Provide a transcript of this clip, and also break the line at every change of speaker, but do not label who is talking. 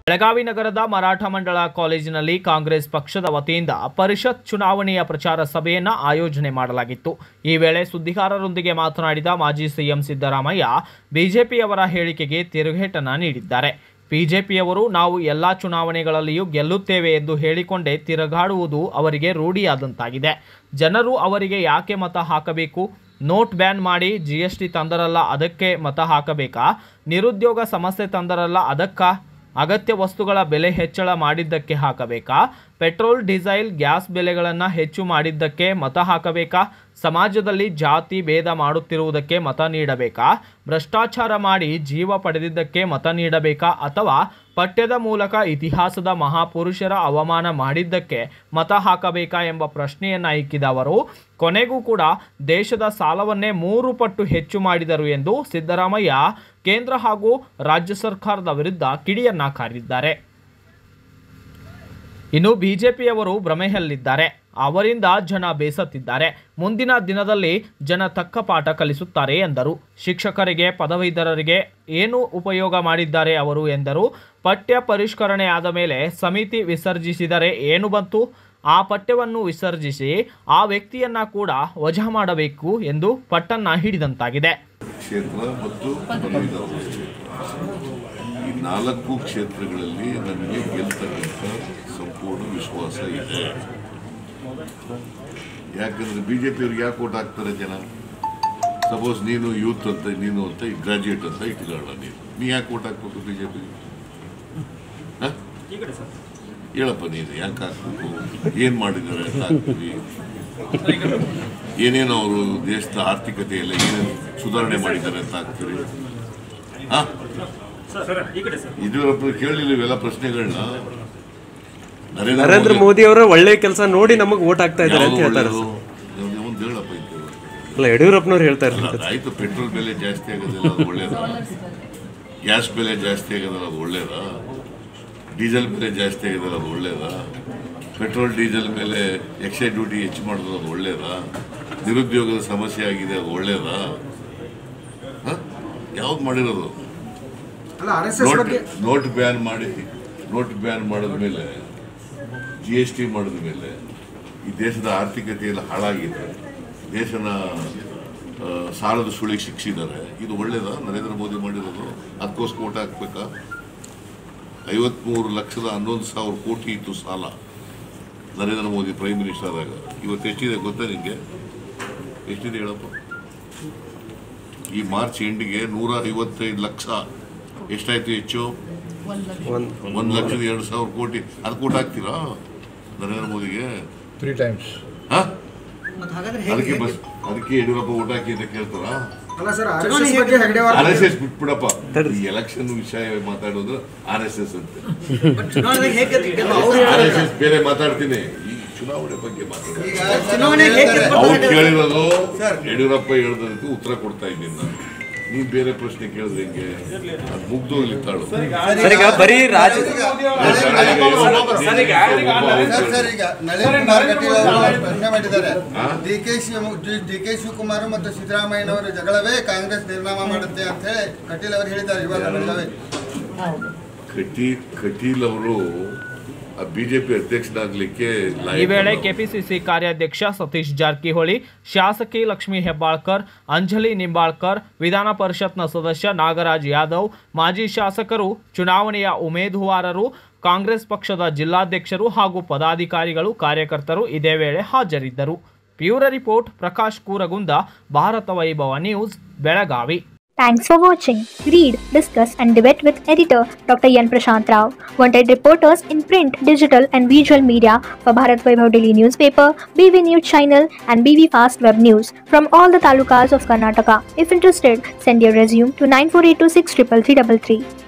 ಬೆಳಗಾವಿ ನಗರದ ಮರಾಠ ಮಂಡಳ ಕಾಲೇಜಿನಲ್ಲಿ ಕಾಂಗ್ರೆಸ್ ಪಕ್ಷದ ವತಿಯಿಂದ ಪರಿಷತ್ ಚುನಾವಣೆಯ ಪ್ರಚಾರ ಸಭೆಯನ್ನ ಆಯೋಜನೆ ಮಾಡಲಾಗಿತ್ತು ಈ ವೇಳೆ ಸುದ್ದಿಗಾರರೊಂದಿಗೆ ಮಾತನಾಡಿದ ಮಾಜಿ ಸಿಎಂ ಸಿದ್ದರಾಮಯ್ಯ ಬಿಜೆಪಿಯವರ ಹೇಳಿಕೆಗೆ ತಿರುಗೇಟನ್ನ ನೀಡಿದ್ದಾರೆ ಬಿಜೆಪಿಯವರು ನಾವು ಎಲ್ಲಾ ಚುನಾವಣೆಗಳಲ್ಲಿಯೂ ಗೆಲ್ಲುತ್ತೇವೆ ಎಂದು ಹೇಳಿಕೊಂಡೇ ತಿರುಗಾಡುವುದು ಅವರಿಗೆ ರೂಢಿಯಾದಂತಾಗಿದೆ ಜನರು ಅವರಿಗೆ ಯಾಕೆ ಮತ ಹಾಕಬೇಕು ನೋಟ್ ಬ್ಯಾನ್ ಮಾಡಿ ಜಿ ಎಸ್ ಟಿ ತಂದರಲ್ಲ ಅದಕ್ಕೆ ಮತ ಹಾಕಬೇಕಾ ನಿರುದ್ಯೋಗ ಸಮಸ್ಯೆ ತಂದರಲ್ಲ ಅದಕ್ಕಾ ಅಗತ್ಯ ವಸ್ತುಗಳ ಬೆಲೆ ಹೆಚ್ಚಳ ಮಾಡಿದ್ದಕ್ಕೆ ಹಾಕಬೇಕಾ ಪೆಟ್ರೋಲ್ ಡೀಸೆಲ್ ಗ್ಯಾಸ್ ಬೆಲೆಗಳನ್ನು ಹೆಚ್ಚು ಮಾಡಿದ್ದಕ್ಕೆ ಮತ ಹಾಕಬೇಕಾ ಸಮಾಜದಲ್ಲಿ ಜಾತಿ ಭೇದ ಮಾಡುತ್ತಿರುವುದಕ್ಕೆ ಮತ ನೀಡಬೇಕಾ ಭ್ರಷ್ಟಾಚಾರ ಮಾಡಿ ಜೀವ ಪಡೆದಿದ್ದಕ್ಕೆ ಮತ ನೀಡಬೇಕಾ ಅಥವಾ ಪಠ್ಯದ ಮೂಲಕ ಇತಿಹಾಸದ ಮಹಾಪುರುಷರ ಅವಮಾನ ಮಾಡಿದ್ದಕ್ಕೆ ಮತ ಹಾಕಬೇಕಾ ಎಂಬ ಪ್ರಶ್ನೆಯನ್ನ ಇಕ್ಕಿದ ಅವರು ಕೊನೆಗೂ ಕೂಡ ದೇಶದ ಸಾಲವನ್ನೇ ಮೂರು ಪಟ್ಟು ಹೆಚ್ಚು ಮಾಡಿದರು ಎಂದು ಸಿದ್ದರಾಮಯ್ಯ ಕೇಂದ್ರ ಹಾಗೂ ರಾಜ್ಯ ಸರ್ಕಾರದ ವಿರುದ್ಧ ಕಿಡಿಯನ್ನ ಕಾರಿದ್ದಾರೆ ಇನ್ನು ಬಿಜೆಪಿಯವರು ಭ್ರಮೆಯಲ್ಲಿದ್ದಾರೆ ಅವರಿಂದ ಜನ ಬೇಸತ್ತಿದ್ದಾರೆ ಮುಂದಿನ ದಿನದಲ್ಲಿ ಜನ ತಕ್ಕ ಪಾಠ ಕಲಿಸುತ್ತಾರೆ ಎಂದರು ಶಿಕ್ಷಕರಿಗೆ ಪದವೀಧರರಿಗೆ ಏನು ಉಪಯೋಗ ಮಾಡಿದ್ದಾರೆ ಅವರು ಎಂದರು ಪಠ್ಯ ಪರಿಷ್ಕರಣೆ ಆದ ಮೇಲೆ ಸಮಿತಿ ವಿಸರ್ಜಿಸಿದರೆ ಏನು ಬಂತು ಆ ಪಠ್ಯವನ್ನು ವಿಸರ್ಜಿಸಿ ಆ ವ್ಯಕ್ತಿಯನ್ನ ಕೂಡ ವಜಾ ಮಾಡಬೇಕು ಎಂದು ಪಟ್ಟನ್ನ ಹಿಡಿದಂತಾಗಿದೆ
ಕ್ಷೇತ್ರ ಮತ್ತು ಪದವೀಧರ ಕ್ಷೇತ್ರ ಈ ನಾಲ್ಕು ಕ್ಷೇತ್ರಗಳಲ್ಲಿ ನನಗೆ ಗೆಲ್ತಕ್ಕಂಥ ಸಂಪೂರ್ಣ ವಿಶ್ವಾಸ ಇದೆ ಯಾಕಂದ್ರೆ ಬಿಜೆಪಿಯವ್ರಿಗೆ ಯಾಕೆ ಓಟ್ ಹಾಕ್ತಾರೆ ಜನ ಸಪೋಸ್ ನೀನು ಯೂತ್ ಅಂತ ನೀನು ಅಂತ ಗ್ರಾಜ್ಯುಯೇಟ್ ಅಂತ ಇಟ್ಕೊಳ್ಳ ನೀನು ನೀ ಯಾಕೆ ಓಟ್ ಹಾಕ್ಬೇಕು ಬಿಜೆಪಿಗೆ ಹೇಳಪ್ಪ ನೀನು ಯಾಕೆ ಹಾಕ್ಬೇಕು ಏನು ಮಾಡಿದ್ದಾರೆ ಅಂತ ಹಾಕ್ತೀವಿ ಏನೇನು ಅವರು ದೇಶದ ಆರ್ಥಿಕತೆಯಲ್ಲಿ ಏನೇನು ಸುಧಾರಣೆ ಮಾಡಿದ್ದಾರೆ ಅಂತ ಹಾಕ್ತೀರಿ ಹಾ ಯಡಿಯೂರಪ್ಪ ಕೇಳಲಿಲ್ಲ ಇವೆಲ್ಲ ಪ್ರಶ್ನೆಗಳನ್ನ
ನರೇಂದ್ರ ಮೋದಿ ಅವರ ಒಳ್ಳೆ ಕೆಲಸ ನೋಡಿ ನಮಗೆ ಓಟ್ ಹಾಕ್ತಾ ಇದ್ದಾರೆ ಅಂತ ಹೇಳ್ತಾರೆ
ಯಾವ್ದು ಒಳ್ಳೇದು? ಒಂದು ಹೇಳಪ್ಪ ಇಂಥದ್ದು.
ಅಲ್ಲ ಯಡಿಯೂರಪ್ಪನವ್ರು ಹೇಳ್ತಾ ಇರ್ತಾರೆ
ಅಲ್ಲ, ಆಯ್ತು ಪೆಟ್ರೋಲ್ ಬೆಲೆ ಜಾಸ್ತಿ ಆಗೋದಿಲ್ಲ ಅದು ಒಳ್ಳೇದಾ ಗ್ಯಾಸ್ ಬೆಲೆ ಜಾಸ್ತಿ ಆಗೋದಿಲ್ಲ ಅದು ಒಳ್ಳೇದಾ ಡೀಸೆಲ್ ಬೆಲೆ ಜಾಸ್ತಿ ಆಗೋದಿಲ್ಲ ಅದು ಒಳ್ಳೇದಾ ಪೆಟ್ರೋಲ್ ಡೀಸೆಲ್ ಮೇಲೆ ಎಕ್ಸೈಸ್ ಡ್ಯೂಟಿ ಹೆಚ್ಚು ಮಾಡೋದು ಅದು ಒಳ್ಳೇದಾ ನಿರುದ್ಯೋಗದ ಸಮಸ್ಯೆ ಆಗಿದೆ ಅದು ಒಳ್ಳೇದಾ ಯಾವ್ದು ಮಾಡಿರೋದು
ಅಲ್ಲ ಆರ್ ಎಸ್ ಎಸ್
ನೋಟ್
ಬಗ್ಗೆ
ನೋಟ್ ಬ್ಯಾನ್ ಮಾಡಿ ನೋಟ್ ಬ್ಯಾನ್ ಮಾಡಿದ ಮೇಲೆ ಜಿ ಎಸ್ ಟಿ ಮಾಡಿದ ಮೇಲೆ ಈ ದೇಶದ ಆರ್ಥಿಕತೆ ಎಲ್ಲ ಹಾಳಾಗಿದೆ ದೇಶನ ಆ, ಸಾಲದ ಸುಳಿಗೆ ಶಿಕ್ಷಿದ್ದಾರೆ ಇದು ಒಳ್ಳೇದಾ ನರೇಂದ್ರ ಮೋದಿ ಮಾಡಿರೋದು ಅದಕ್ಕೋಸ್ಕರ ಓಟ್ ಹಾಕ್ಬೇಕಾ ಐವತ್ಮೂರು ಲಕ್ಷದ ಹನ್ನೊಂದು ಸಾವಿರ ಕೋಟಿ ಇತ್ತು ಸಾಲ ನರೇಂದ್ರ ಮೋದಿ ಪ್ರೈಮ್ ಮಿನಿಸ್ಟರ್ ಆದಾಗ ಇವತ್ತು ಎಷ್ಟಿದೆ ಗೊತ್ತಾ ನಿಮಗೆ ಎಷ್ಟಿದೆ ಹೇಳಪ್ಪ ಈ ಮಾರ್ಚ್ ಎಂಡಿಗೆ ನೂರ ಐವತ್ತೈದು ಲಕ್ಷ ಎಷ್ಟಾಯ್ತು ಹೆಚ್ಚು
ಒಂದ್
ಒಂದು ಲಕ್ಷದ ಎರಡು ಸಾವಿರ ಕೋಟಿ ಅದು ಕೊಟ್ಟು ಹಾಕ್ತೀರಾ ನರೇಂದ್ರ ಮೋದಿಗೆ
ತ್ರೀ ಟೈಮ್ಸ್
ಹಾ
ಮತ್ತೆ ಹಾಗಾದ್ರೆ
ಅದಕ್ಕೆ ಬಸ್ ಅದಕ್ಕೆ ಯಡಿಯೂರಪ್ಪ ಓಟ್ ಹಾಕಿ ಅಂತ ಕೇಳ್ತಾರಾ
ಅಲ್ಲ ಸರ್ ಆರ್ ಎಸ್ ಎಸ್ ಬಗ್ಗೆ ಹೆಗಡೆ
ಆರ್ ಎಸ್ ಎಸ್ ಬಿಟ್ಬಿಡಪ್ಪ ಈ ಎಲೆಕ್ಷನ್ ವಿಷಯ ಮಾತಾಡೋದು ಆರ್ ಎಸ್ ಎಸ್ ಅಂತ ಆರ್ ಎಸ್ ಎಸ್ ಬೇರೆ ಮಾತಾಡ್ತೀನಿ ಈ ಚುನಾವಣೆ ಬಗ್ಗೆ ಮಾತಾಡ ಅವ್ರು ಕೇಳಿರೋದು ಯಡಿಯೂರಪ್ಪ ಹೇಳಿದಕ್ಕೆ ಉತ್ತರ ಕೊಡ್ತಾ ಇದ್ದೀನಿ ನಾನು ನೀನ್ ಬೇರೆ ಪ್ರಶ್ನೆ ಕೇಳಿದ್ರೆ ಹೆಂಗೆ ಅದು ಮುಗ್ದೋಗ್ಲಿ ತಾಳು
ಸರ್ ಈಗ ಬರೀ ರಾಜ
ಸರ್ ಸರ್ ಈಗ ನಳಿನ್ ಕುಮಾರ್ ಕಟೀಲ್ ಅವರು ಪ್ರಶ್ನೆ ಮಾಡಿದ್ದಾರೆ
ಹಾ?
D K Shiva D K Shivakumar ಮತ್ತು ಸಿದ್ದರಾಮಯ್ಯನವರ ಜಗಳವೇ ಕಾಂಗ್ರೆಸ್ ನಿರ್ನಾಮ ಮಾಡುತ್ತೆ ಅಂತ ಹೇಳಿ ಕಟೀಲ್ ಅವರು ಹೇಳಿದ್ದಾರೆ ಇವಾಗ ಬೆಳಗಾವಿ
ಕಟೀಲ್ ಕಟೀಲ್ ಅವರು ಬಿಜೆಪಿ ಅಧ್ಯಕ್ಷನಾಗ್ಲಿಕ್ಕೆ
ಈ
ಲಾಯಕ್
ವೇಳೆ
ಅಲ್ಲ.
ಕೆಪಿಸಿಸಿ ಕಾರ್ಯಾಧ್ಯಕ್ಷ ಸತೀಶ್ ಜಾರಕಿಹೊಳಿ ಶಾಸಕಿ ಲಕ್ಷ್ಮೀ ಹೆಬ್ಬಾಳ್ಕರ್ ಅಂಜಲಿ ನಿಂಬಾಳ್ಕರ್ ವಿಧಾನ ಪರಿಷತ್ನ ಸದಸ್ಯ ನಾಗರಾಜ್ ಯಾದವ್ ಮಾಜಿ ಶಾಸಕರು ಚುನಾವಣೆಯ ಉಮೇದುವಾರರು ಕಾಂಗ್ರೆಸ್ ಪಕ್ಷದ ಜಿಲ್ಲಾಧ್ಯಕ್ಷರು ಹಾಗೂ ಪದಾಧಿಕಾರಿಗಳು ಕಾರ್ಯಕರ್ತರು ಇದೇ ವೇಳೆ ಹಾಜರಿದ್ದರು ಪ್ಯೂರ report Prakash Kooragunda Bharatha Vaibhava news Belagavi
Thanks for watching. Read, discuss, and debate with editor Dr. Yan Prashant Rao. Wanted reporters in print, digital, and visual media for Bharat Vaibhav Daily Newspaper, BV News Channel, and BV Fast Web News from all the talukas of Karnataka. If interested, send your resume to 9482633333.